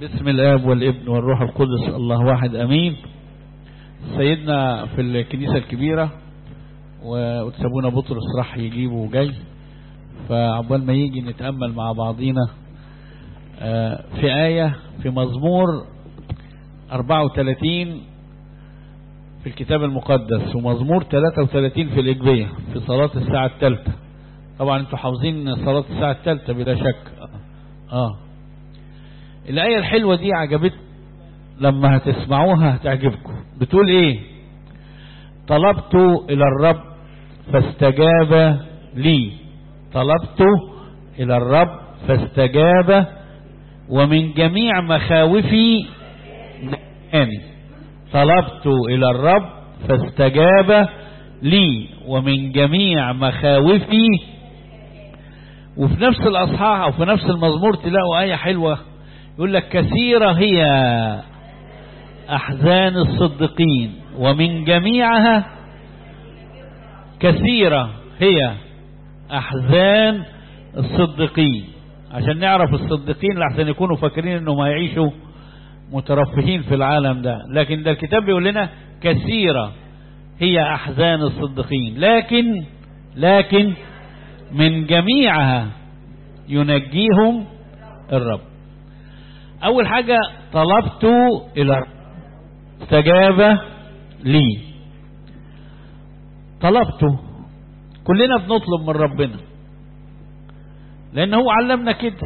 باسم الاب والابن والروح القدس الله واحد امين سيدنا في الكنيسة الكبيرة وتسابونا بطرس راح يجيبه وجاي فعقبال ما يجي نتأمل مع بعضينا في آية في مزمور 34 في الكتاب المقدس ومزمور 33 في الإجبية في صلاة الساعة الثالثة طبعا انتوا حافظين صلاة الساعة الثالثة بلا شك اه الآية الحلوة دي عجبت لما هتسمعوها هتعجبكم بتقول ايه طلبت إلى الرب فاستجاب لي طلبت إلى الرب فاستجاب ومن جميع مخاوفي نجاني طلبت إلى الرب فاستجاب لي ومن جميع مخاوفي وفي نفس الأصحاح أو في نفس المزمور تلاقوا آية حلوة يقول لك كثيرة هي أحزان الصديقين ومن جميعها كثيرة هي أحزان الصديقين عشان نعرف الصديقين لحسن يكونوا فاكرين انهم هيعيشوا مترفهين في العالم ده لكن ده الكتاب بيقول لنا كثيرة هي أحزان الصديقين لكن لكن من جميعها ينجيهم الرب أول حاجة طلبت إلى استجاب لي طلبته كلنا بنطلب من ربنا لأن هو علمنا كده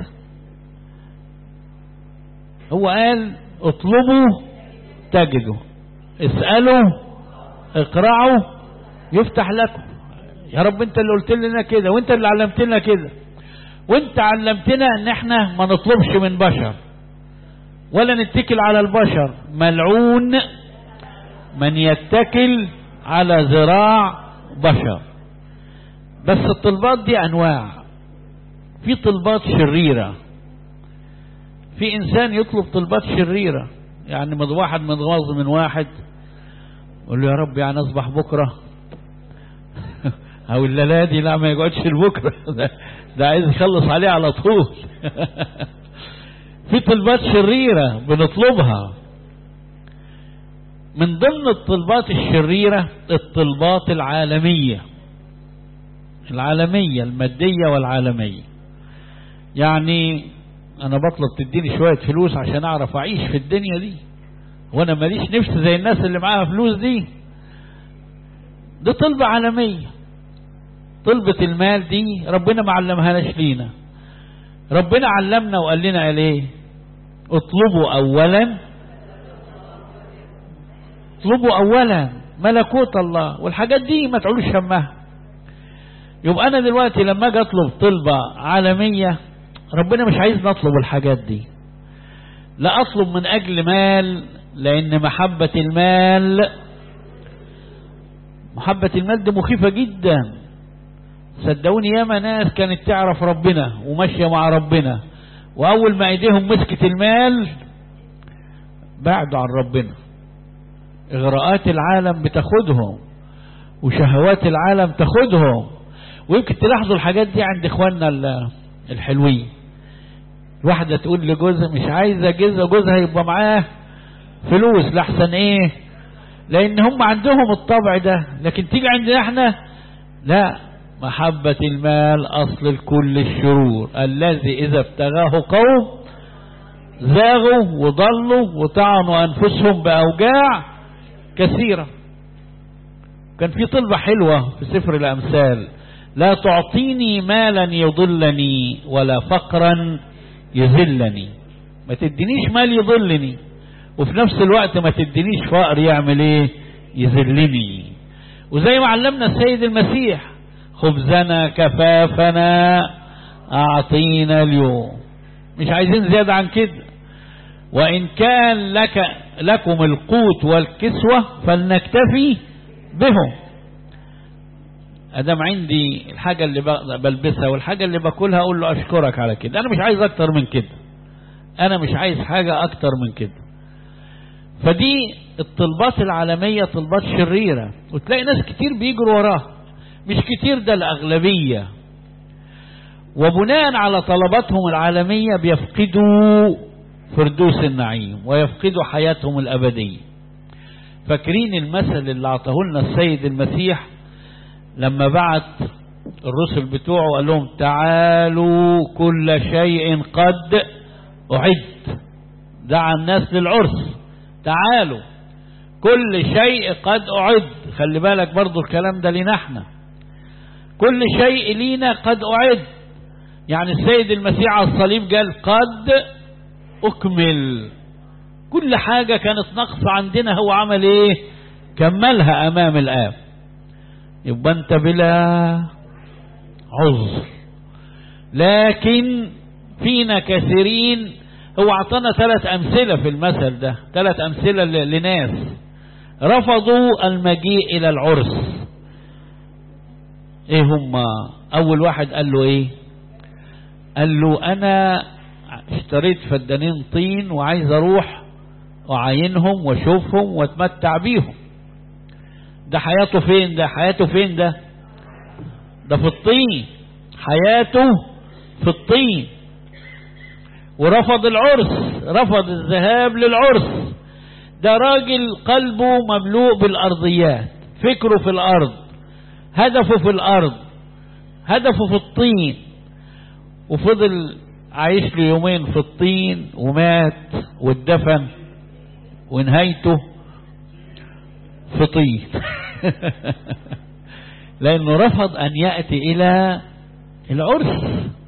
هو قال اطلبوا تجدوا اسألوا اقرعوا يفتح لكم يا رب انت اللي قلت لنا كده وانت اللي علمتنا كده وانت علمتنا ان احنا ما نطلبش من بشر ولا نتكل على البشر ملعون من يتكل على ذراع بشر بس الطلبات دي انواع في طلبات شريرة في انسان يطلب طلبات شريرة يعني من واحد متغاظ من واحد يقول له يا رب يعني اصبح بكرة او الليلة دي لا ما يقعدش لبكرة ده, ده عايز يخلص عليه على طول في طلبات شريرة بنطلبها من ضمن الطلبات الشريرة الطلبات العالمية العالمية المادية والعالمية يعني انا بطلب تديني شوية فلوس عشان اعرف اعيش في الدنيا دي وانا ماليش نفس زي الناس اللي معاها فلوس دي دي طلبة عالمية طلبة المال دي ربنا ما علمهاش لينا ربنا علمنا وقال لنا قال ايه اطلبوا اولا اطلبوا اولا ملكوت الله والحاجات دي ما تعولوش همها يبقى انا دلوقتي لما اجي اطلب طلبة عالمية ربنا مش عايز نطلب الحاجات دي لا اطلب من اجل مال لان محبة المال محبة المال دي مخيفة جدا صدقوني ياما ناس كانت تعرف ربنا وماشية مع ربنا واول ما ايديهم مسكت المال بعدوا عن ربنا اغراءات العالم بتاخدهم وشهوات العالم تاخدهم ويمكن تلاحظوا الحاجات دي عند اخواننا الحلوين واحدة تقول لجوزها مش عايزة جوزها جوزها يبقى معاه فلوس لحسن ايه لان هم عندهم الطبع ده لكن تيجي عندنا احنا لا محبة المال اصل الكل الشرور الذي اذا ابتغاه قوم زاغوا وضلوا وطعنوا انفسهم باوجاع كثيرة كان في طلبة حلوة في سفر الامثال لا تعطيني مالا يضلني ولا فقرا يذلني ما تدينيش مال يضلني وفي نفس الوقت ما تدينيش فقر يعمل ايه يذلني وزي ما علمنا السيد المسيح خبزنا كفافنا اعطينا اليوم مش عايزين زيادة عن كده وان كان لك لكم القوت والكسوة فلنكتفي بهم ادام عندي الحاجة اللي بلبسها والحاجة اللي باكلها اقول له اشكرك على كده انا مش عايز اكتر من كده انا مش عايز حاجة اكتر من كده فدي الطلبات العالمية طلبات شريرة وتلاقي ناس كتير بيجروا وراها مش كتير ده الاغلبية وبناء على طلباتهم العالمية بيفقدوا فردوس النعيم ويفقدوا حياتهم الأبدية فاكرين المثل اللي أعطاه لنا السيد المسيح لما بعت الرسل بتوعه قال لهم تعالوا كل شيء قد أعد دعا الناس للعرس تعالوا كل شيء قد أعد خلي بالك برضو الكلام ده لنا احنا كل شيء لينا قد أعد يعني السيد المسيح على الصليب قال قد أكمل كل حاجة كانت ناقصة عندنا هو عمل ايه كملها أمام الآب يبقى أنت بلا عذر لكن فينا كثيرين هو اعطانا ثلاث امثله في المثل ده ثلاث امثله لناس رفضوا المجيء الى العرس ايه هم اول واحد قال له ايه قال له انا اشتريت فدانين طين وعايز اروح اعاينهم واشوفهم واتمتع بيهم ده حياته فين ده حياته فين ده ده في الطين حياته في الطين ورفض العرس رفض الذهاب للعرس ده راجل قلبه مملوء بالأرضيات فكره في الأرض هدفه في الأرض هدفه في الطين وفضل عايش له يومين في الطين ومات واتدفن ونهايته في طين لأنه رفض أن يأتي إلى العرس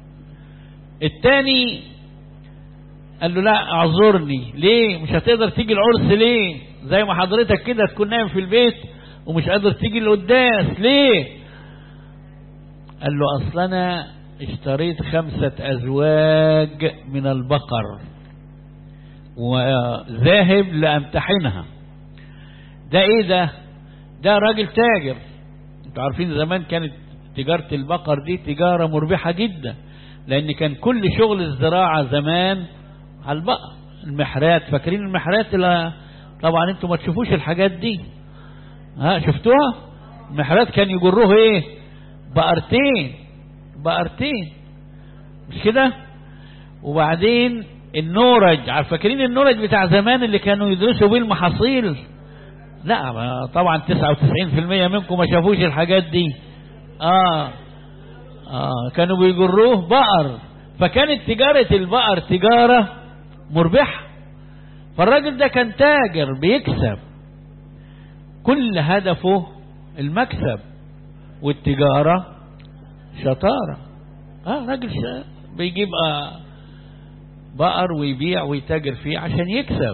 الثاني قال له لا اعذرني ليه مش هتقدر تيجي العرس ليه زي ما حضرتك كده تكون نايم في البيت ومش قادر تيجي القداس ليه قال له اصل انا اشتريت خمسة ازواج من البقر وذاهب لامتحنها ده ايه ده ده راجل تاجر انتوا عارفين زمان كانت تجارة البقر دي تجارة مربحة جدا لان كان كل شغل الزراعة زمان على البقر المحرات فاكرين المحرات لا طبعا انتوا ما تشوفوش الحاجات دي ها شفتوها المحرات كان يجروه ايه بقرتين بقرتين مش كده وبعدين النورج عارف فاكرين النورج بتاع زمان اللي كانوا يدرسوا بيه المحاصيل لا طبعا 99% منكم ما شافوش الحاجات دي اه اه كانوا بيجروه بقر فكانت تجارة البقر تجارة مربحة فالراجل ده كان تاجر بيكسب كل هدفه المكسب والتجارة شطارة اه راجل شا... بيجيب آه بقر ويبيع ويتاجر فيه عشان يكسب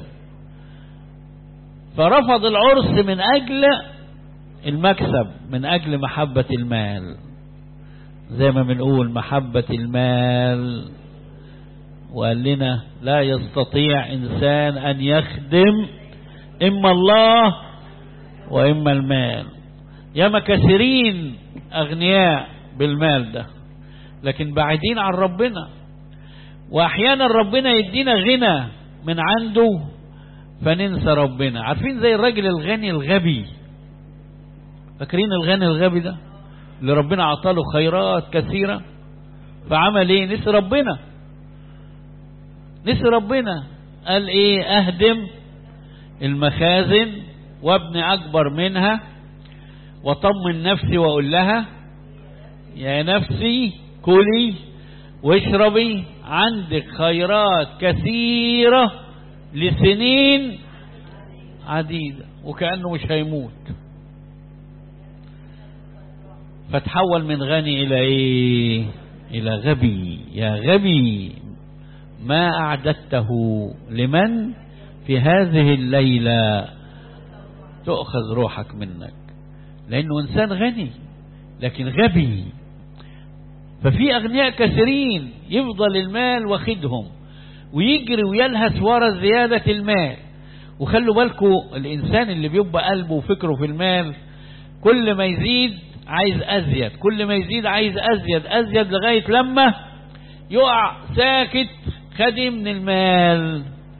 فرفض العرس من أجل المكسب من أجل محبة المال زي ما بنقول محبة المال وقال لنا لا يستطيع إنسان أن يخدم إما الله وإما المال ياما كثيرين أغنياء بالمال ده لكن بعيدين عن ربنا وأحيانا ربنا يدينا غنى من عنده فننسى ربنا عارفين زي الراجل الغني الغبي فاكرين الغني الغبي ده اللي ربنا عطاله خيرات كثيرة فعمل ايه نسي ربنا نسي ربنا قال ايه اهدم المخازن وابني اكبر منها وطمن نفسي واقول لها يا نفسي كلي واشربي عندك خيرات كثيرة لسنين عديدة وكأنه مش هيموت فتحول من غني إلى إيه إلى غبي يا غبي ما أعددته لمن في هذه الليلة تؤخذ روحك منك لأنه إنسان غني لكن غبي ففي أغنياء كثيرين يفضل المال واخدهم ويجري ويلهث ورا زيادة المال وخلوا بالكم الإنسان اللي بيبقى قلبه وفكره في المال كل ما يزيد عايز أزيد كل ما يزيد عايز أزيد أزيد لغاية لما يقع ساكت خدي من المال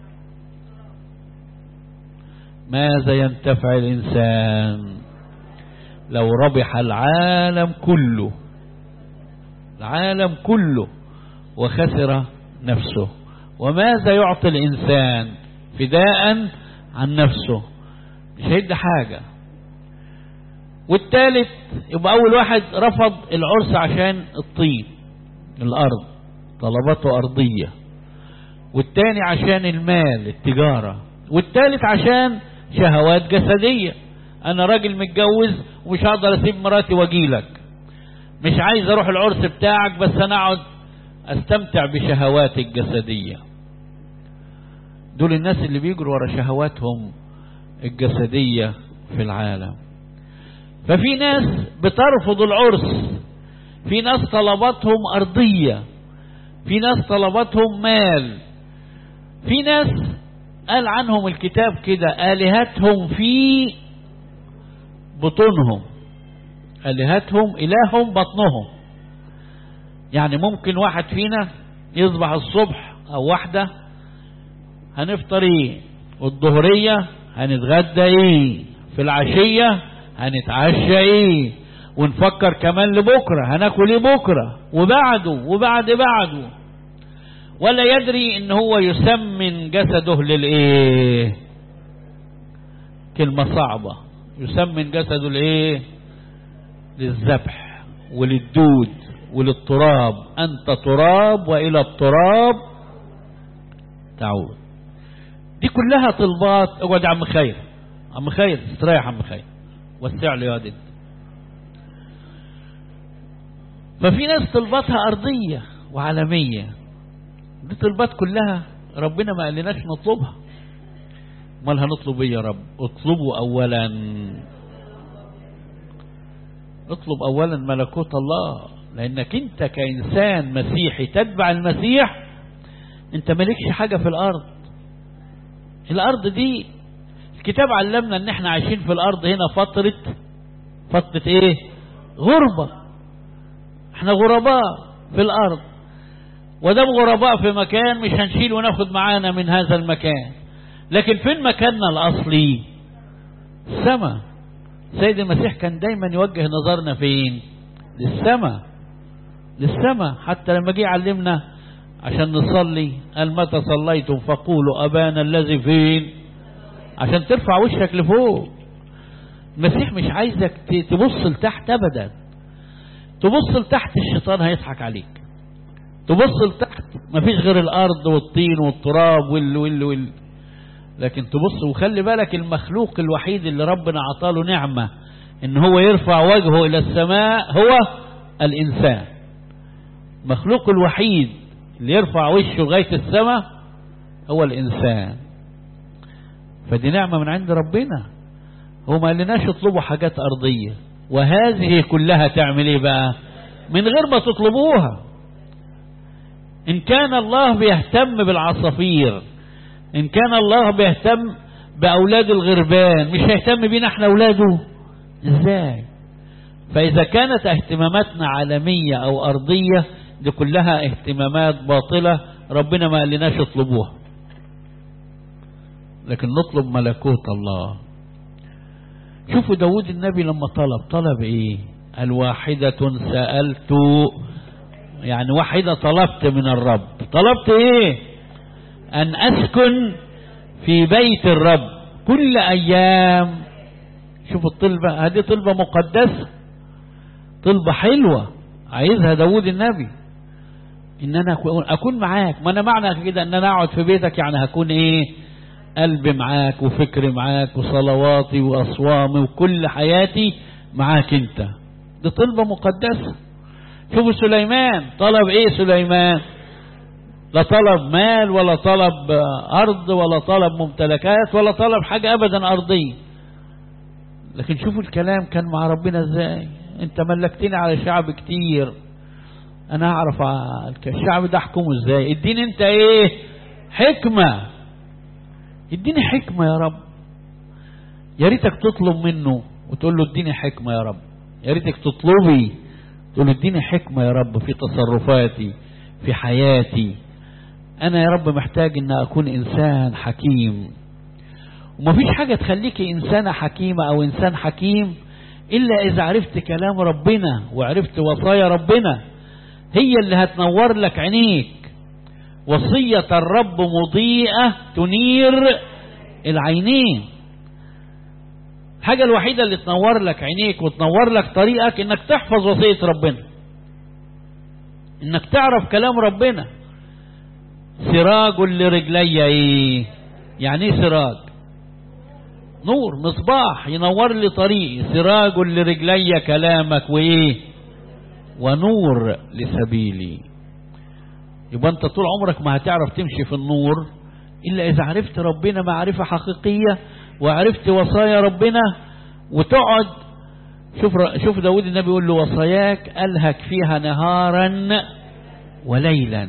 ماذا ينتفع الإنسان لو ربح العالم كله العالم كله وخسر نفسه وماذا يعطي الإنسان فداء عن نفسه مش هيدي حاجة والثالث يبقى أول واحد رفض العرس عشان الطين الأرض طلباته أرضية والتاني عشان المال التجارة والتالت عشان شهوات جسدية أنا راجل متجوز ومش هقدر أسيب مراتي وأجيلك مش عايز أروح العرس بتاعك بس أنا أقعد أستمتع بشهواتي الجسدية دول الناس اللي بيجروا ورا شهواتهم الجسدية في العالم ففي ناس بترفض العرس في ناس طلباتهم أرضية في ناس طلباتهم مال في ناس قال عنهم الكتاب كده آلهتهم في بطونهم آلهتهم إلههم بطنهم يعني ممكن واحد فينا يصبح الصبح أو واحدة هنفطر ايه والظهرية هنتغدى ايه في العشية هنتعشى ايه ونفكر كمان لبكرة هناكل ايه بكرة وبعده وبعد بعده ولا يدري ان هو يسمن جسده للايه كلمة صعبة يسمن جسده لايه للذبح وللدود وللتراب انت تراب والى التراب تعود دي كلها طلبات اقعد يا عم خير عم خير استريح عم خير وسع لي يا دد ففي ناس طلباتها أرضية وعالمية دي طلبات كلها ربنا ما قالناش نطلبها امال هنطلب ايه يا رب اطلبوا اولا اطلب اولا ملكوت الله لانك انت كانسان مسيحي تتبع المسيح انت مالكش حاجة في الارض الارض دي الكتاب علمنا ان احنا عايشين في الارض هنا فترة فترة ايه غربة احنا غرباء في الارض ودام غرباء في مكان مش هنشيل وناخد معانا من هذا المكان لكن فين مكاننا الاصلي السماء سيد المسيح كان دايما يوجه نظرنا فين للسماء للسماء حتى لما جه يعلمنا عشان نصلي قال متى صليتم فقولوا أبانا الذي فين عشان ترفع وشك لفوق المسيح مش عايزك تبص لتحت أبدا تبص لتحت الشيطان هيضحك عليك تبص لتحت مفيش غير الأرض والطين والتراب وال وال وال لكن تبص وخلي بالك المخلوق الوحيد اللي ربنا عطاله نعمة ان هو يرفع وجهه الى السماء هو الانسان مخلوق الوحيد اللي يرفع وشه لغاية السماء هو الإنسان فدي نعمة من عند ربنا هو ما قالناش اطلبوا حاجات أرضية وهذه كلها تعمل ايه بقى من غير ما تطلبوها إن كان الله بيهتم بالعصافير إن كان الله بيهتم بأولاد الغربان مش هيهتم بينا احنا أولاده ازاي فإذا كانت اهتماماتنا عالمية أو أرضية دي كلها اهتمامات باطلة ربنا ما قالناش اطلبوها لكن نطلب ملكوت الله شوفوا داود النبي لما طلب طلب ايه الواحدة سألت يعني واحدة طلبت من الرب طلبت ايه ان اسكن في بيت الرب كل ايام شوفوا الطلبة هذه طلبة مقدسة طلبة حلوة عايزها داود النبي ان انا اكون معاك ما انا معنى كده ان انا اقعد في بيتك يعني هكون ايه قلبي معاك وفكري معاك وصلواتي واصوامي وكل حياتي معاك انت دي طلبة مقدسة شوفوا سليمان طلب ايه سليمان لا طلب مال ولا طلب ارض ولا طلب ممتلكات ولا طلب حاجة ابدا ارضية لكن شوفوا الكلام كان مع ربنا ازاي انت ملكتني على شعب كتير انا اعرف الشعب ده احكمه ازاي اديني انت ايه حكمة اديني حكمة يا رب يا ريتك تطلب منه وتقول له اديني حكمة يا رب يا ريتك تطلبي تقول له اديني حكمة يا رب في تصرفاتي في حياتي انا يا رب محتاج ان اكون انسان حكيم ومفيش حاجة تخليكي انسانة حكيمة او انسان حكيم الا اذا عرفت كلام ربنا وعرفت وصايا ربنا هي اللي هتنور لك عينيك وصية الرب مضيئة تنير العينين الحاجة الوحيدة اللي تنور لك عينيك وتنور لك طريقك انك تحفظ وصية ربنا انك تعرف كلام ربنا سراج لرجلي ايه يعني ايه سراج نور مصباح ينور لي طريقي سراج لرجلي كلامك وايه ونور لسبيلي يبقى انت طول عمرك ما هتعرف تمشي في النور الا اذا عرفت ربنا معرفة حقيقية وعرفت وصايا ربنا وتقعد شوف شوف داود النبي يقول له وصاياك الهك فيها نهارا وليلا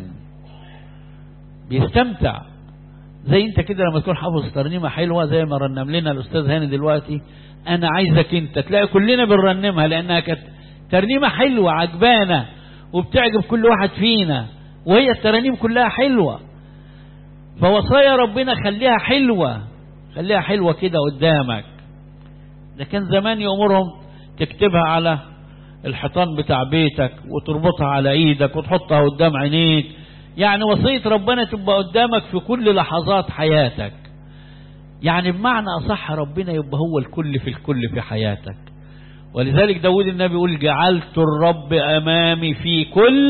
بيستمتع زي انت كده لما تكون حافظ ترنيمة حلوة زي ما رنم لنا الاستاذ هاني دلوقتي انا عايزك انت تلاقي كلنا بنرنمها لانها كانت ترنيمة حلوة عجبانة وبتعجب كل واحد فينا وهي الترانيم كلها حلوة فوصايا ربنا خليها حلوة خليها حلوة كده قدامك ده كان زمان يأمرهم تكتبها على الحيطان بتاع بيتك وتربطها على ايدك وتحطها قدام عينيك يعني وصية ربنا تبقى قدامك في كل لحظات حياتك يعني بمعنى أصح ربنا يبقى هو الكل في الكل في حياتك ولذلك داود النبي يقول جعلت الرب أمامي في كل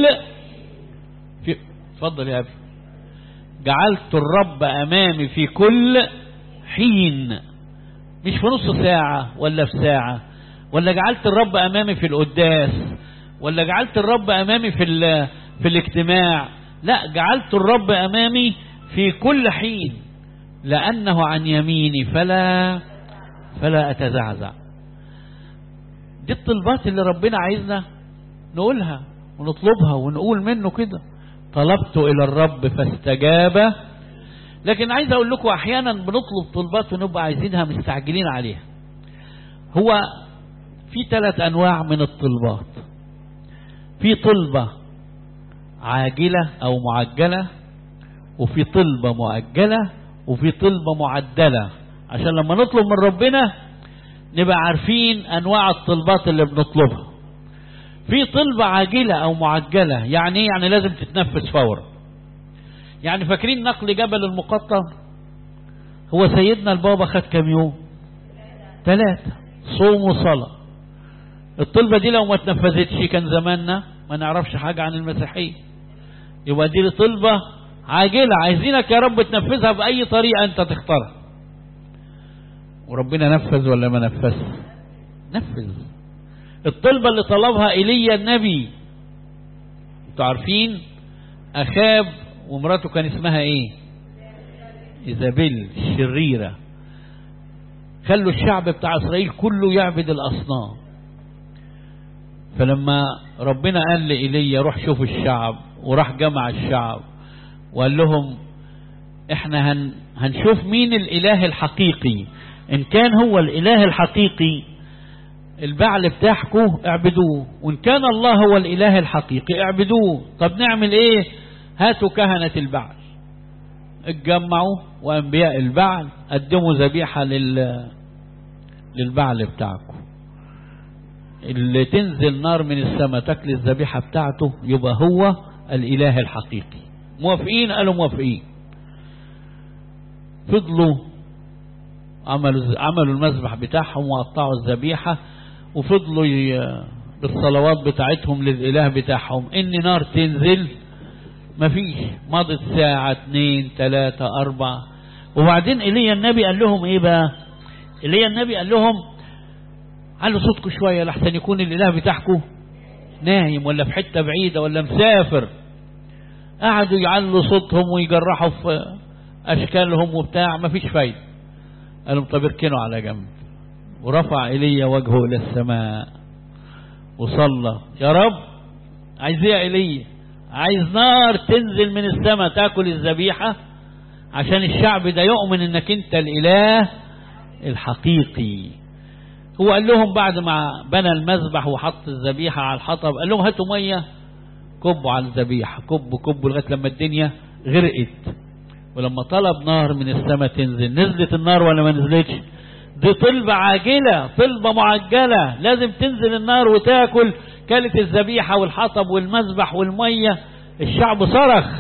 في اتفضل يا أبي جعلت الرب أمامي في كل حين مش في نص ساعة ولا في ساعة ولا جعلت الرب أمامي في القداس ولا جعلت الرب أمامي في في الاجتماع لا جعلت الرب أمامي في كل حين لأنه عن يميني فلا فلا أتزعزع دي الطلبات اللي ربنا عايزنا نقولها ونطلبها ونقول منه كده طلبت إلى الرب فاستجاب لكن عايز أقول لكم أحيانا بنطلب طلبات ونبقى عايزينها مستعجلين عليها هو في ثلاث أنواع من الطلبات في طلبة عاجلة أو معجلة وفي طلبة مؤجلة وفي طلبة معدلة عشان لما نطلب من ربنا نبقى عارفين أنواع الطلبات اللي بنطلبها في طلبة عاجلة أو معجلة يعني ايه يعني لازم تتنفذ فورا يعني فاكرين نقل جبل المقطم هو سيدنا البابا خد كام يوم ثلاثة صوم وصلاة الطلبة دي لو ما اتنفذتش كان زماننا ما نعرفش حاجة عن المسيحية يبقى دي طلبة عاجلة عايزينك يا رب تنفذها بأي طريقة أنت تختارها وربنا نفذ ولا ما نفذ نفذ الطلبة اللي طلبها إيليا النبي انتوا عارفين أخاب ومراته كان اسمها ايه إيزابيل الشريرة خلوا الشعب بتاع إسرائيل كله يعبد الأصنام فلما ربنا قال لإيليا روح شوف الشعب وراح جمع الشعب وقال لهم احنا هن هنشوف مين الاله الحقيقي ان كان هو الاله الحقيقي البعل بتاعكم اعبدوه وان كان الله هو الاله الحقيقي اعبدوه طب نعمل ايه هاتوا كهنة البعل اتجمعوا وانبياء البعل قدموا ذبيحة لل للبعل بتاعكم اللي تنزل نار من السماء تاكل الذبيحة بتاعته يبقى هو الاله الحقيقي موافقين قالوا موافقين فضلوا عملوا عملوا المذبح بتاعهم وقطعوا الذبيحة وفضلوا بالصلوات بتاعتهم للإله بتاعهم إن نار تنزل مفيش مضت ساعة اتنين تلاتة أربعة وبعدين إيليا النبي قال لهم إيه بقى إيليا النبي قال لهم علوا صوتكم شوية لحسن يكون الإله بتاعكم نايم ولا في حتة بعيدة ولا مسافر قعدوا يعلوا صوتهم ويجرحوا في أشكالهم وبتاع مفيش فايدة قالوا طب اركنوا على جنب ورفع إلي وجهه إلى السماء وصلى يا رب عايز ايه يا إيليا عايز نار تنزل من السماء تاكل الذبيحة عشان الشعب ده يؤمن انك انت الاله الحقيقي هو قال لهم بعد ما بنى المذبح وحط الذبيحة على الحطب قال لهم هاتوا مية كبوا على الذبيحة كبوا كبوا لغاية لما الدنيا غرقت ولما طلب نار من السماء تنزل نزلت النار ولا ما نزلتش دي طلبة عاجلة طلبة معجلة لازم تنزل النار وتاكل كلت الذبيحة والحطب والمذبح والمية الشعب صرخ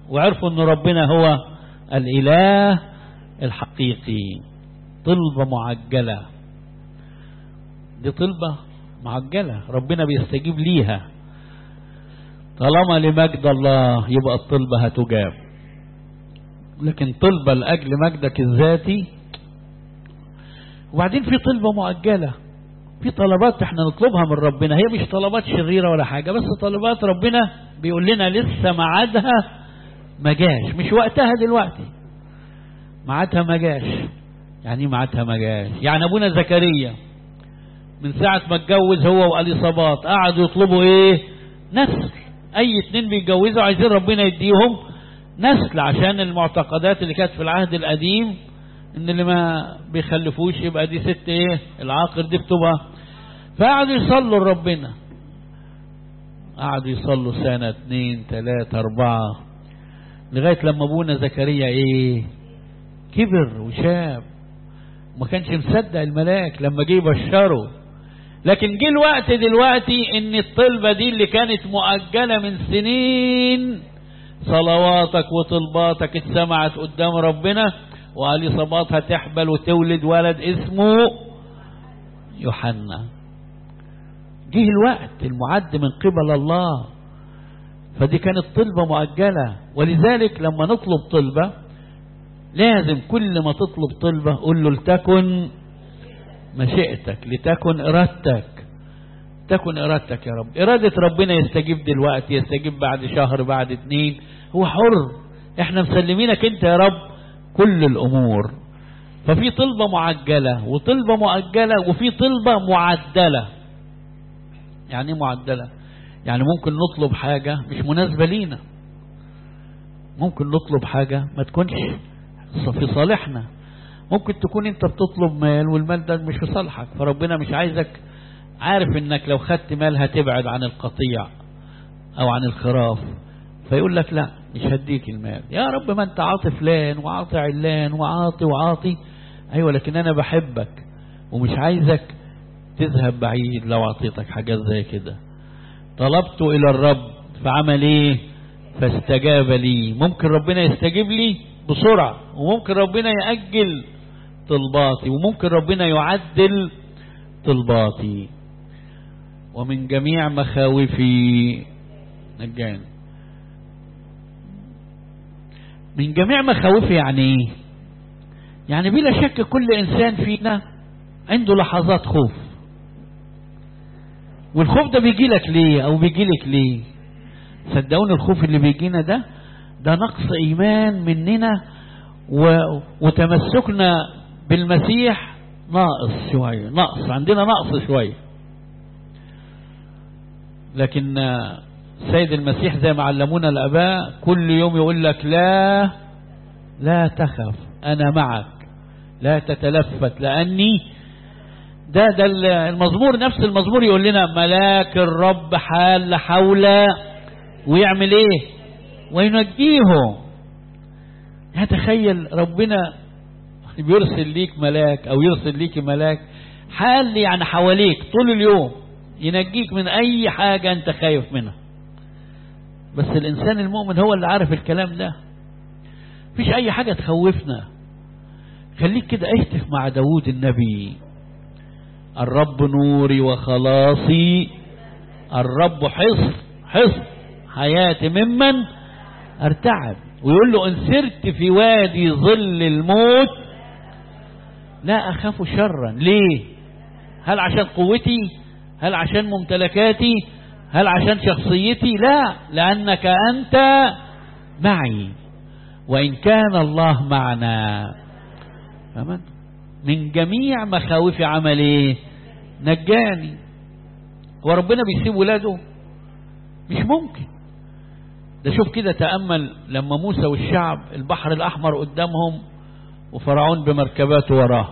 وعرفوا ان ربنا هو الاله الحقيقي طلبة معجلة دي طلبة معجلة ربنا بيستجيب ليها طالما لمجد الله يبقى الطلبة هتجاب لكن طلبة لأجل مجدك الذاتي وبعدين في طلبة مؤجلة في طلبات احنا نطلبها من ربنا هي مش طلبات شريرة ولا حاجة بس طلبات ربنا بيقول لنا لسه ميعادها ما جاش مش وقتها دلوقتي ميعادها ما جاش يعني ميعادها ما جاش يعني ابونا زكريا من ساعة ما اتجوز هو واليصابات قعدوا يطلبوا ايه نسل اي اتنين بيتجوزوا عايزين ربنا يديهم نسل عشان المعتقدات اللي كانت في العهد القديم ان اللي ما بيخلفوش يبقى دي ست ايه العاقر دي بتبقى فقعدوا يصلوا لربنا قعدوا يصلوا سنة اتنين تلاتة اربعة لغاية لما ابونا زكريا ايه كبر وشاب ما كانش مصدق الملاك لما جه يبشره لكن جه الوقت دلوقتي ان الطلبة دي اللي كانت مؤجلة من سنين صلواتك وطلباتك اتسمعت قدام ربنا وقال صباط هتحبل وتولد ولد اسمه يوحنا جه الوقت المعد من قبل الله فدي كانت طلبة مؤجلة ولذلك لما نطلب طلبة لازم كل ما تطلب طلبة قول له لتكن مشيئتك لتكن إرادتك تكن إرادتك يا رب إرادة ربنا يستجيب دلوقتي يستجيب بعد شهر بعد اتنين هو حر احنا مسلمينك انت يا رب كل الأمور ففي طلبة معجلة وطلبة مؤجلة وفي طلبة معدلة يعني معدلة يعني ممكن نطلب حاجة مش مناسبة لينا ممكن نطلب حاجة ما تكونش في صالحنا ممكن تكون انت بتطلب مال والمال ده مش في صالحك فربنا مش عايزك عارف انك لو خدت مال هتبعد عن القطيع او عن الخراف فيقول لك لا مش هديك المال يا رب ما انت عاطي فلان وعاطي علان وعاطي وعاطي ايوه لكن انا بحبك ومش عايزك تذهب بعيد لو اعطيتك حاجات زي كده طلبت الى الرب فعمل ايه فاستجاب لي ممكن ربنا يستجيب لي بسرعة وممكن ربنا يأجل طلباتي وممكن ربنا يعدل طلباتي ومن جميع مخاوفي نجاني من جميع مخاوفي يعني ايه يعني بلا شك كل انسان فينا عنده لحظات خوف والخوف ده بيجي لك ليه او بيجي لك ليه صدقوني الخوف اللي بيجينا ده ده نقص ايمان مننا و... وتمسكنا بالمسيح ناقص شوية نقص عندنا نقص شوية لكن سيد المسيح زي ما علمونا الاباء كل يوم يقول لك لا لا تخف انا معك لا تتلفت لاني ده ده المزمور نفس المزمور يقول لنا ملاك الرب حال حول ويعمل ايه وينجيهم تخيل ربنا بيرسل ليك ملاك او يرسل ليك ملاك حال يعني حواليك طول اليوم ينجيك من اي حاجة انت خايف منها بس الانسان المؤمن هو اللي عارف الكلام ده مفيش اي حاجة تخوفنا خليك كده اهتف مع داود النبي الرب نوري وخلاصي الرب حصن حصن حياتي ممن ارتعب ويقول له ان سرت في وادي ظل الموت لا اخاف شرا ليه هل عشان قوتي هل عشان ممتلكاتي هل عشان شخصيتي لا لانك انت معي وان كان الله معنا فمن من جميع مخاوف عمل ايه نجاني وربنا بيسيب ولاده مش ممكن ده شوف كده تأمل لما موسى والشعب البحر الأحمر قدامهم وفرعون بمركباته وراه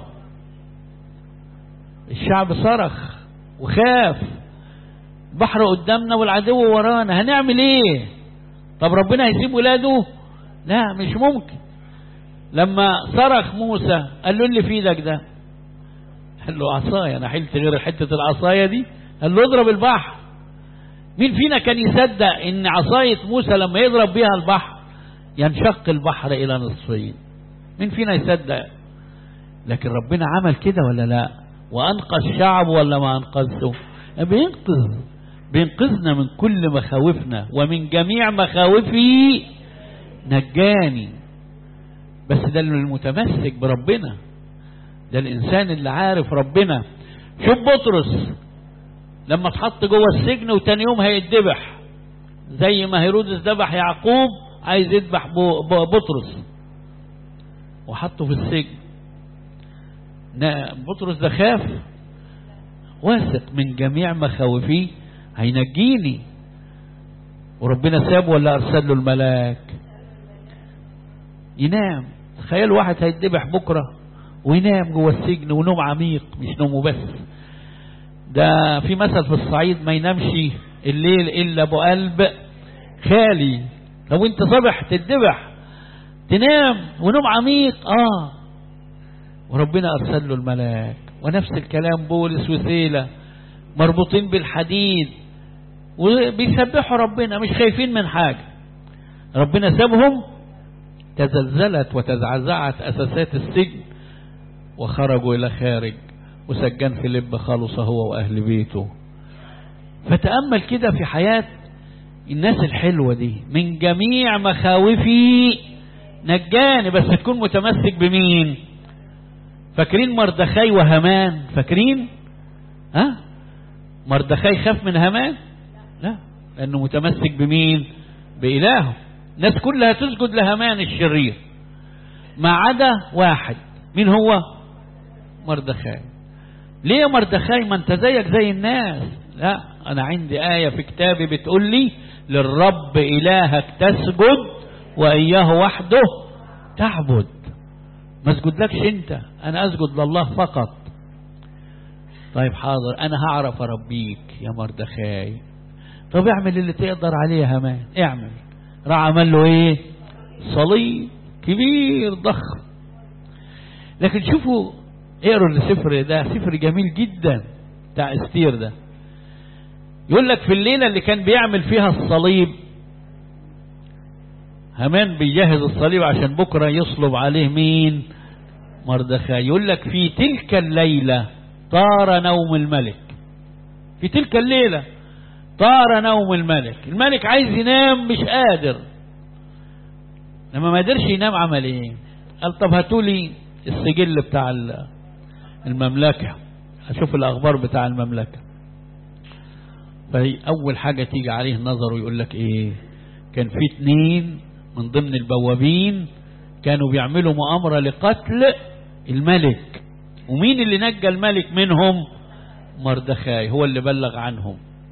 الشعب صرخ وخاف البحر قدامنا والعدو ورانا هنعمل ايه طب ربنا هيسيب ولاده لا مش ممكن لما صرخ موسى قال له اللي في ايدك ده قال له عصايه انا حلت غير حته العصايه دي قال له اضرب البحر مين فينا كان يصدق ان عصاية موسى لما يضرب بيها البحر ينشق البحر إلى نصفين مين فينا يصدق لكن ربنا عمل كده ولا لا وأنقذ شعب ولا ما أنقذه بينقذ بينقذنا من كل مخاوفنا ومن جميع مخاوفي نجاني بس ده المتمسك بربنا ده الإنسان اللي عارف ربنا شوف بطرس لما اتحط جوه السجن وتاني يوم هيتذبح زي ما هيرودس ذبح يعقوب عايز يذبح بطرس وحطه في السجن بطرس ده خاف واثق من جميع مخاوفي هينجيني وربنا سابه ولا ارسل له الملاك ينام تخيل واحد هيتذبح بكره وينام جوه السجن ونوم عميق مش نومه بس ده في مثل في الصعيد ما ينامش الليل الا ابو قلب خالي لو انت صبح تتذبح تنام ونوم عميق اه وربنا ارسل له الملاك ونفس الكلام بولس وسيلة مربوطين بالحديد وبيسبحوا ربنا مش خايفين من حاجة ربنا سابهم تزلزلت وتزعزعت أساسات السجن وخرجوا إلى خارج وسجان فيليب خلص هو وأهل بيته فتأمل كده في حياة الناس الحلوة دي من جميع مخاوفي نجاني بس تكون متمسك بمين فاكرين مردخاي وهمان فاكرين ها مردخاي خاف من همان لا لانه متمسك بمين بإلهه الناس كلها تسجد لهمان الشرير ما عدا واحد مين هو مردخاي ليه يا مردخاي ما انت زيك زي الناس لا انا عندي آية في كتابي بتقول لي للرب إلهك تسجد وإياه وحده تعبد ما اسجدلكش انت انا اسجد لله فقط طيب حاضر انا هعرف اربيك يا مردخاي طب اعمل اللي تقدر عليه يا همان اعمل راح عمل له ايه صليب كبير ضخم لكن شوفوا اقروا السفر ده سفر جميل جدا بتاع استير ده يقول لك في الليلة اللي كان بيعمل فيها الصليب همان بيجهز الصليب عشان بكرة يصلب عليه مين مردخاي يقول لك في تلك الليلة طار نوم الملك في تلك الليلة طار نوم الملك الملك عايز ينام مش قادر لما ما قدرش ينام عمل ايه قال طب هاتولي السجل بتاع المملكة هشوف الاخبار بتاع المملكة فهي اول حاجة تيجي عليه نظره يقول لك ايه كان في اتنين من ضمن البوابين كانوا بيعملوا مؤامرة لقتل الملك ومين اللي نجى الملك منهم مردخاي هو اللي بلغ عنهم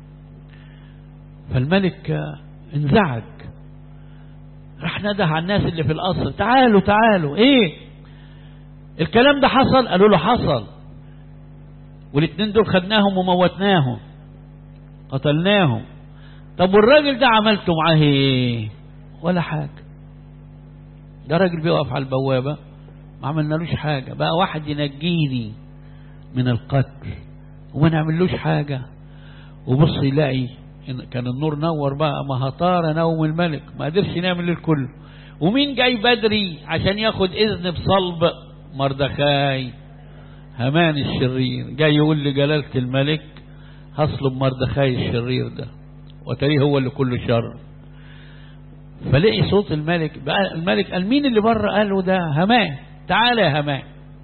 فالملك انزعج راح نده على الناس اللي في القصر تعالوا تعالوا ايه الكلام ده حصل قالوا له حصل والاثنين دول خدناهم وموتناهم قتلناهم طب والراجل ده عملته معاه ايه ولا حاجة ده راجل بيقف على البوابة ما عملنالوش حاجة بقى واحد ينجيني من القتل وما نعملوش حاجة وبص يلاقي كان النور نور بقى ما هطار نوم الملك ما قدرش ينام الليل كله ومين جاي بدري عشان ياخد اذن بصلب مردخاي همان الشرير جاي يقول لجلالة الملك هصلب مردخاي الشرير ده وتريه هو اللي كله شر فلقي صوت الملك بقى الملك قال مين اللي بره قال له ده همان تعالى يا همان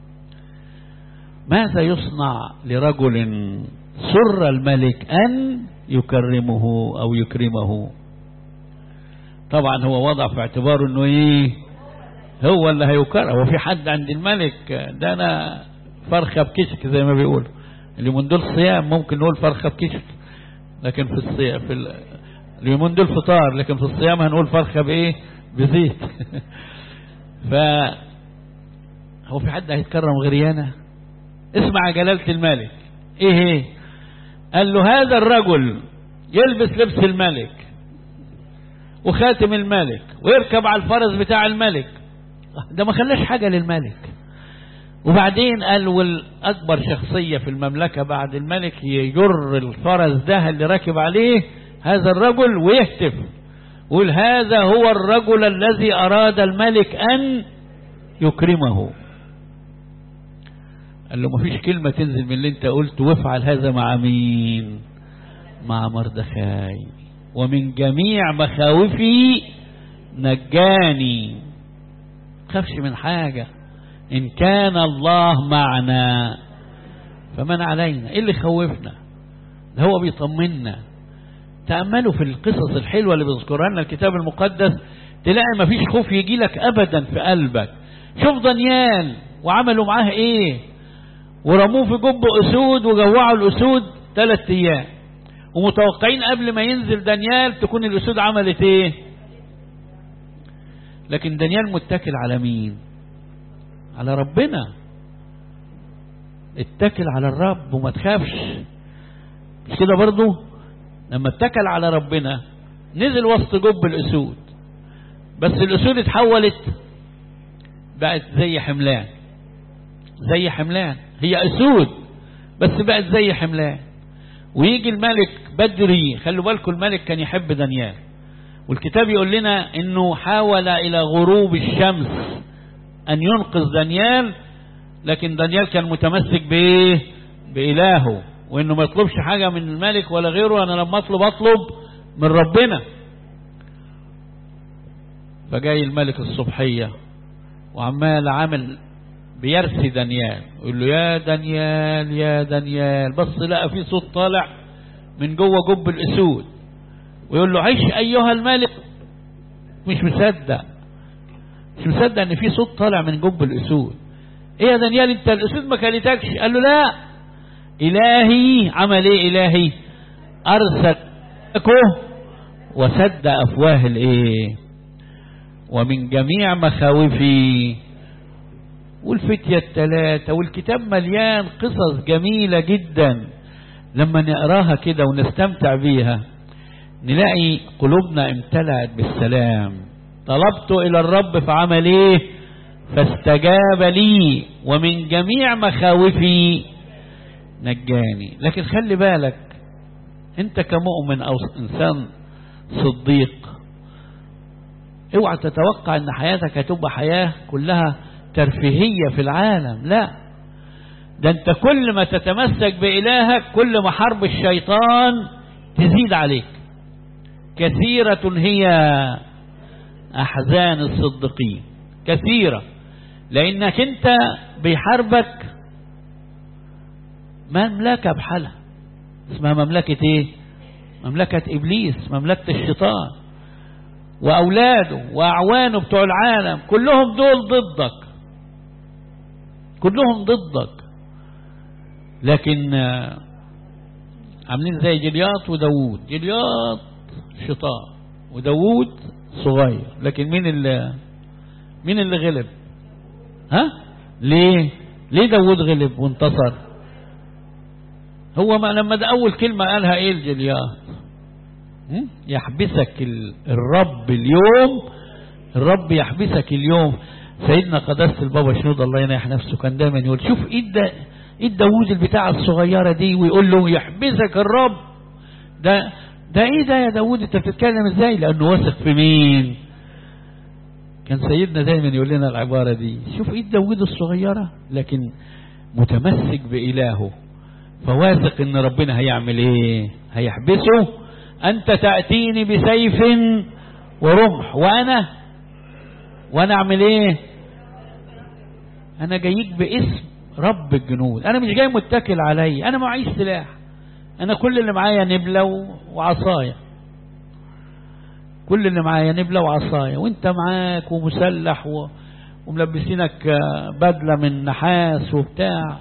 ماذا يصنع لرجل سر الملك أن يكرمه أو يكرمه طبعا هو وضع في اعتباره انه ايه هو اللي هيكرم وفي حد عند الملك ده انا فرخه بكشك زي ما بيقول اليومين دول صيام ممكن نقول فرخه بكشك لكن في الصيام في ال... اليومين دول فطار لكن في الصيام هنقول فرخه بايه بزيت ف هو في حد هيتكرم غيري انا اسمع جلالة الملك ايه ايه قال له هذا الرجل يلبس لبس الملك وخاتم الملك ويركب على الفرس بتاع الملك ده ما خلاش حاجة للملك وبعدين قال والأكبر شخصية في المملكة بعد الملك يجر الفرس ده اللي راكب عليه هذا الرجل ويهتف قول هذا هو الرجل الذي أراد الملك أن يكرمه قال له مفيش كلمة تنزل من اللي انت قلت وافعل هذا مع مين مع مردخاي ومن جميع مخاوفي نجاني خافش من حاجة إن كان الله معنا فمن علينا إيه اللي خوفنا ده هو بيطمنا تأملوا في القصص الحلوة اللي بيذكرها لنا الكتاب المقدس تلاقي مفيش خوف يجي لك أبدا في قلبك شوف دانيال وعملوا معاه إيه ورموه في جب أسود وجوعوا الأسود ثلاث أيام ومتوقعين قبل ما ينزل دانيال تكون الأسود عملت إيه لكن دانيال متكل على مين على ربنا اتكل على الرب وما تخافش مش كده برضو لما اتكل على ربنا نزل وسط جب الأسود بس الأسود اتحولت بقت زي حملان زي حملان هي أسود بس بقت زي حملان ويجي الملك بدري خلوا بالكم الملك كان يحب دانيال والكتاب يقول لنا انه حاول الى غروب الشمس ان ينقذ دانيال لكن دانيال كان متمسك بايه بإلهه وانه ما يطلبش حاجة من الملك ولا غيره انا لما اطلب اطلب من ربنا فجاي الملك الصبحية وعمال عامل بيرثي دانيال يقول له يا دانيال يا دانيال بص لقى في صوت طالع من جوه جب الاسود ويقول له عيش ايها الملك مش مصدق مش مصدق ان في صوت طالع من جب الاسود ايه يا دانيال انت الاسود ما كلتكش قال له لا الهي عمل ايه الهي ارسلكه وسد افواه الايه ومن جميع مخاوفي والفتية الثلاثة والكتاب مليان قصص جميلة جدا لما نقراها كده ونستمتع بيها نلاقي قلوبنا امتلأت بالسلام طلبت إلى الرب فعمل إيه فاستجاب لي ومن جميع مخاوفي نجاني لكن خلي بالك انت كمؤمن او انسان صديق اوعى تتوقع ان حياتك هتبقى حياة كلها ترفيهية في العالم لا ده انت كل ما تتمسك بإلهك كل ما حرب الشيطان تزيد عليك كثيرة هي أحزان الصديقين كثيرة لأنك أنت بيحاربك مملكة بحالها اسمها مملكة ايه مملكة إبليس مملكة الشيطان وأولاده وأعوانه بتوع العالم كلهم دول ضدك كلهم ضدك لكن عاملين زي جلياط وداوود جلياط شيطان وداوود صغير لكن مين اللي مين اللي غلب ها ليه ليه داوود غلب وانتصر هو ما لما ده اول كلمة قالها ايه الجلياط يحبسك الرب اليوم الرب يحبسك اليوم سيدنا قداسة البابا شنود الله ينيح نفسه كان دايما يقول شوف ايه ده ايه داوود البتاعة الصغيرة دي ويقول له يحبسك الرب ده ده ايه ده يا داوود انت بتتكلم ازاي لانه واثق في مين كان سيدنا دايما يقول لنا العبارة دي شوف ايه داوود الصغيرة لكن متمسك بإلهه فواثق ان ربنا هيعمل ايه هيحبسه انت تأتيني بسيف ورمح وانا وانا اعمل ايه انا جايك باسم رب الجنود انا مش جاي متكل علي انا معيش سلاح انا كل اللي معايا نبلة وعصاية كل اللي معايا نبلة وعصاية وانت معاك ومسلح و... وملبسينك بدلة من نحاس وبتاع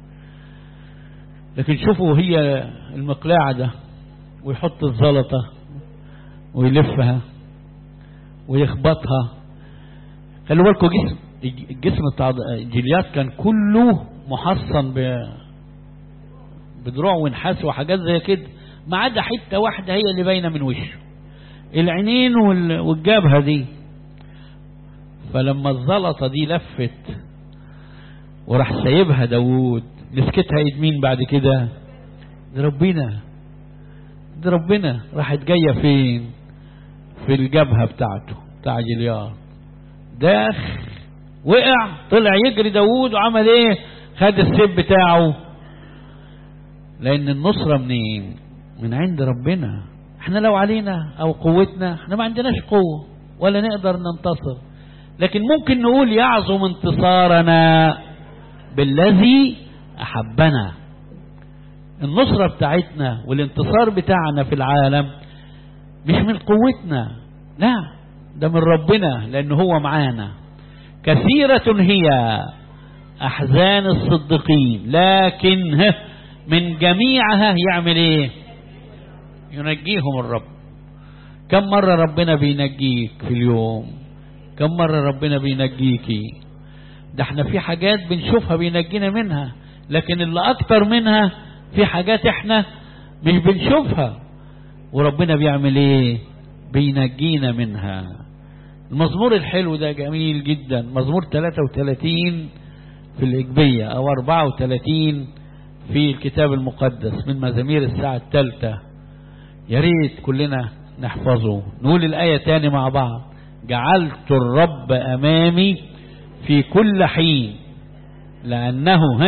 لكن شوفوا هي المقلاعة ده ويحط الزلطة ويلفها ويخبطها خلوا بالكم جسم الجسم بتاع جليات كان كله محصن ب بدروع ونحاس وحاجات زي كده ما عدا حته واحده هي اللي باينه من وشه العينين والجبهه دي فلما الزلطه دي لفت وراح سايبها داوود مسكتها ايد مين بعد كده ده ربنا ده ربنا راحت جايه فين في الجبهة بتاعته بتاع جليار داخ وقع طلع يجري داوود وعمل ايه خد السيف بتاعه لان النصرة منين من عند ربنا احنا لو علينا او قوتنا احنا ما عندناش قوة ولا نقدر ننتصر لكن ممكن نقول يعظم انتصارنا بالذي احبنا النصرة بتاعتنا والانتصار بتاعنا في العالم مش من قوتنا لا ده من ربنا لان هو معانا كثيرة هي احزان الصديقين لكن من جميعها يعمل ايه ينجيهم الرب كم مرة ربنا بينجيك في اليوم كم مرة ربنا بينجيكي ده احنا في حاجات بنشوفها بينجينا منها لكن اللي اكتر منها في حاجات احنا مش بنشوفها وربنا بيعمل ايه بينجينا منها المزمور الحلو ده جميل جدا مزمور 33 في الإجبية أو 34 في الكتاب المقدس من مزامير الساعة الثالثة يا ريت كلنا نحفظه نقول الآية تاني مع بعض جعلت الرب أمامي في كل حين لأنه ها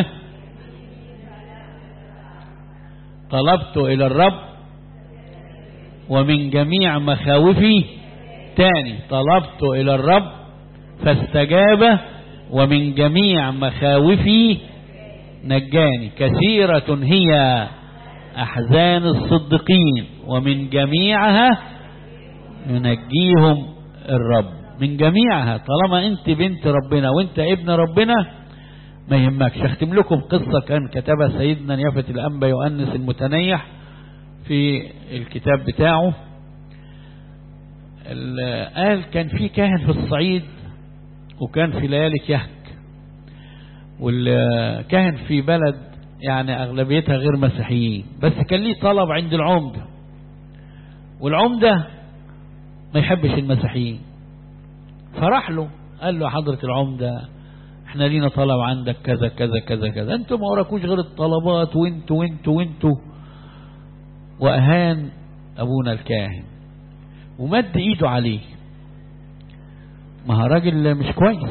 طلبت إلى الرب ومن جميع مخاوفي تاني طلبت إلى الرب فاستجاب ومن جميع مخاوفي نجاني كثيرة هي أحزان الصديقين ومن جميعها ينجيهم الرب من جميعها طالما انت بنت ربنا وانت ابن ربنا ما يهمكش اختم لكم قصة كان كتبها سيدنا نيافة الأنبا يؤنس المتنيح في الكتاب بتاعه قال كان في كاهن في الصعيد وكان في ليالي كهك والكاهن في بلد يعني أغلبيتها غير مسيحيين بس كان ليه طلب عند العمدة والعمدة ما يحبش المسيحيين فراح له قال له حضرة العمدة احنا لينا طلب عندك كذا كذا كذا كذا انتوا ما وراكوش غير الطلبات وانتوا وانتوا وانتوا واهان ابونا الكاهن ومد ايده عليه ما هو راجل مش كويس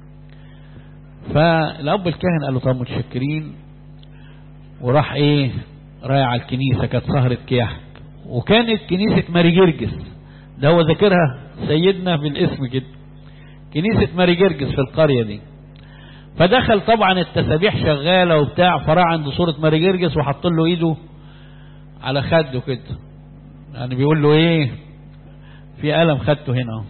فالاب الكاهن قال له طب متشكرين وراح ايه رايح على الكنيسه كانت سهره كياحك وكانت كنيسه ماري جرجس ده هو ذاكرها سيدنا بالاسم كده كنيسه ماري جرجس في القريه دي فدخل طبعا التسابيح شغاله وبتاع فراح عند صوره ماري جرجس وحط له ايده على خده كده يعني بيقول له ايه في قلم خدته هنا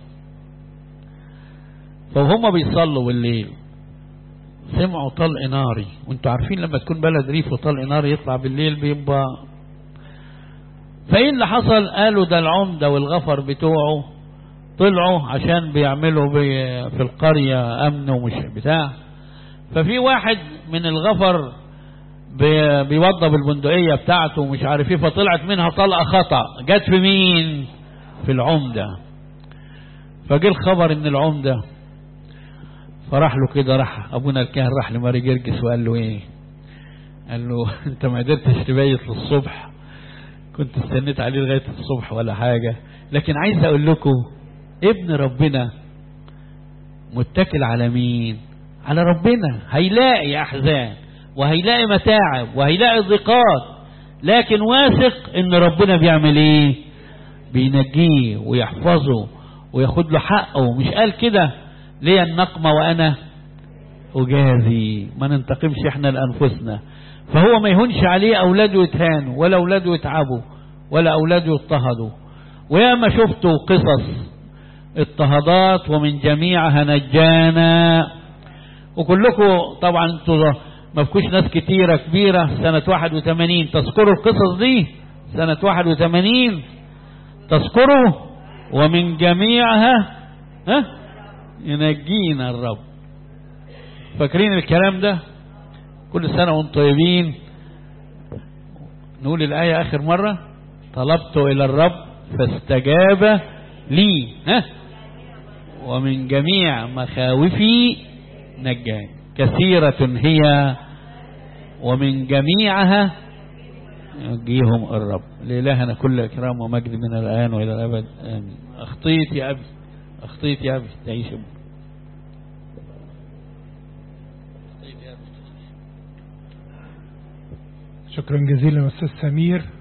فهم بيصلوا بالليل سمعوا طلق ناري وانتوا عارفين لما تكون بلد ريف وطلق ناري يطلع بالليل بيبقى فايه اللي حصل قالوا ده العمده والغفر بتوعه طلعوا عشان بيعملوا بي في القريه امن ومش بتاع ففي واحد من الغفر بي بيوضب البندقيه بتاعته ومش عارف ايه فطلعت منها طلقه خطا جت في مين في العمده فجه الخبر ان العمده فراح له كده راح ابونا الكاهن راح لماري جرجس وقال له ايه قال له انت ما قدرتش تبيت للصبح كنت استنيت عليه لغايه الصبح ولا حاجه لكن عايز اقول لكم ابن ربنا متكل على مين على ربنا هيلاقي احزان وهيلاقي متاعب وهيلاقي ضيقات لكن واثق ان ربنا بيعمل ايه بينجيه ويحفظه وياخد له حقه مش قال كده لي النقمة وأنا أجازي ما ننتقمش احنا لأنفسنا فهو ما يهونش عليه أولاده يتهانوا ولا أولاده يتعبوا ولا أولاده يضطهدوا وياما شفتوا قصص اضطهادات ومن جميعها نجانا وكلكم طبعا انتوا ما فيكوش ناس كتيرة كبيرة سنة 81 تذكروا القصص دي سنة 81 تذكروا ومن جميعها ها ينجينا الرب فاكرين الكلام ده كل سنة وانتم طيبين نقول الآية آخر مرة طلبت إلى الرب فاستجاب لي ها ومن جميع مخاوفي نجاني كثيرة هي ومن جميعها ينجيهم الرب لإلهنا كل إكرام ومجد من الآن وإلى الأبد آمين اخطيت يا ابي اخطيت يا ابي تعيش يا ابني. شكرا جزيلا أستاذ سمير